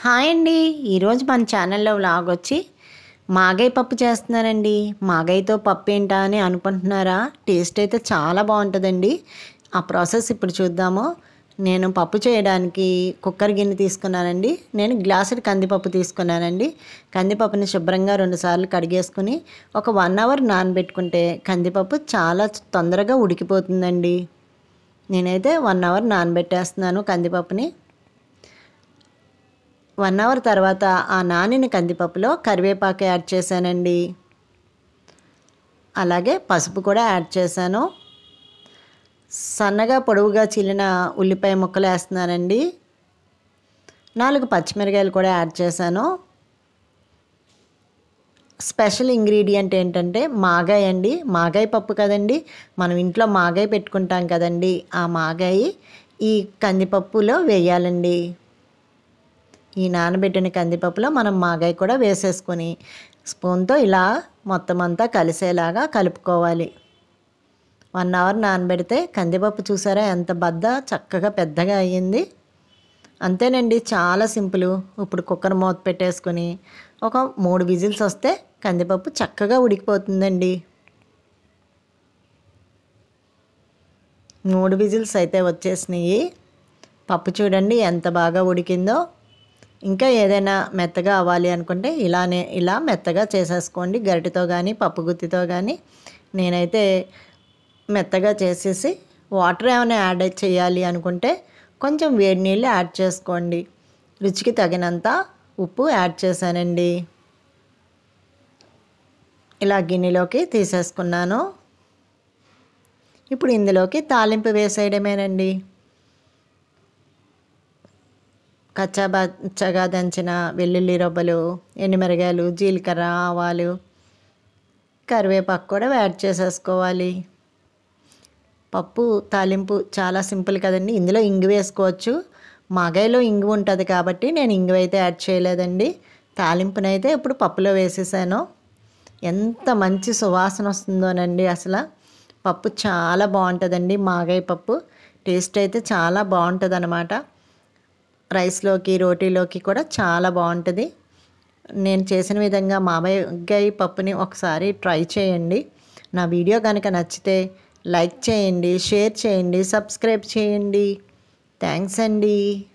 hi అండి ఈరోజు మన ఛానల్లో వ్లాగ్ వచ్చి మాగాయ పప్పు చేస్తున్నానండి మాగాయతో పప్పు ఏంటా అని అనుకుంటున్నారా టేస్ట్ అయితే చాలా బాగుంటుందండి ఆ ప్రాసెస్ ఇప్పుడు చూద్దాము నేను పప్పు చేయడానికి కుక్కర్ గిన్నె తీసుకున్నానండి నేను గ్లాసుడ్ కందిపప్పు తీసుకున్నానండి కందిపప్పుని శుభ్రంగా రెండుసార్లు కడిగేసుకుని ఒక వన్ అవర్ నానబెట్టుకుంటే కందిపప్పు చాలా తొందరగా ఉడికిపోతుందండి నేనైతే వన్ అవర్ నానబెట్టేస్తున్నాను కందిపప్పుని వన్ అవర్ తర్వాత ఆ నానిన కందిపప్పులో కరివేపాకు యాడ్ చేశానండి అలాగే పసుపు కూడా యాడ్ చేశాను సన్నగా పొడవుగా చిల్లిన ఉల్లిపాయ ముక్కలు వేస్తున్నానండి నాలుగు పచ్చిమిరకాయలు కూడా యాడ్ చేశాను స్పెషల్ ఇంగ్రీడియంట్ ఏంటంటే మాగాయ అండి మాగాయ పప్పు కదండి మనం ఇంట్లో మాగాయ పెట్టుకుంటాం కదండి ఆ మాగాయ ఈ కందిపప్పులో వేయాలండి ఈ నానబెట్టిన కందిపప్పులో మనం మాగాయ కూడా వేసేసుకొని స్పూన్తో ఇలా మొత్తం అంతా కలిసేలాగా కలుపుకోవాలి వన్ అవర్ నానబెడితే కందిపప్పు చూసారా ఎంత బద్ద చక్కగా పెద్దగా అయ్యింది అంతేనండి చాలా సింపుల్ ఇప్పుడు కుక్కర్ మూత పెట్టేసుకొని ఒక మూడు విజిల్స్ వస్తే కందిపప్పు చక్కగా ఉడికిపోతుందండి మూడు విజిల్స్ అయితే వచ్చేసినాయి పప్పు చూడండి ఎంత బాగా ఉడికిందో ఇంకా ఏదైనా మెత్తగా అవ్వాలి అనుకుంటే ఇలానే ఇలా మెత్తగా చేసేసుకోండి గరిటెతో కానీ పప్పు గుత్తితో కానీ నేనైతే మెత్తగా చేసేసి వాటర్ ఏమైనా యాడ్ చేయాలి అనుకుంటే కొంచెం వేడి నీళ్ళు యాడ్ చేసుకోండి రుచికి తగినంత ఉప్పు యాడ్ చేశానండి ఇలా గిన్నెలోకి తీసేసుకున్నాను ఇప్పుడు ఇందులోకి తాలింపు వేసేయడమేనండి కచ్చాబచ్చగా దంచిన వెల్లుల్లి రొబ్బలు ఎండుమిరగాయలు జీలకర్ర ఆవాలు కరివేపాకు కూడా యాడ్ చేసేసుకోవాలి పప్పు తాలింపు చాలా సింపుల్ కదండి ఇందులో ఇంగు వేసుకోవచ్చు మాగాయలో ఇంగు ఉంటుంది కాబట్టి నేను ఇంగు అయితే యాడ్ చేయలేదండి తాలింపునైతే ఇప్పుడు పప్పులో వేసేసాను ఎంత మంచి సువాసన వస్తుందోనండి అసలు పప్పు చాలా బాగుంటుందండి మాగాయ పప్పు టేస్ట్ అయితే చాలా బాగుంటుంది అనమాట రైస్లోకి రోటీలోకి కూడా చాలా బాగుంటుంది నేను చేసిన విధంగా మామయ్య పప్పుని ఒకసారి ట్రై చేయండి నా వీడియో కనుక నచ్చితే లైక్ చేయండి షేర్ చేయండి సబ్స్క్రైబ్ చేయండి థ్యాంక్స్ అండి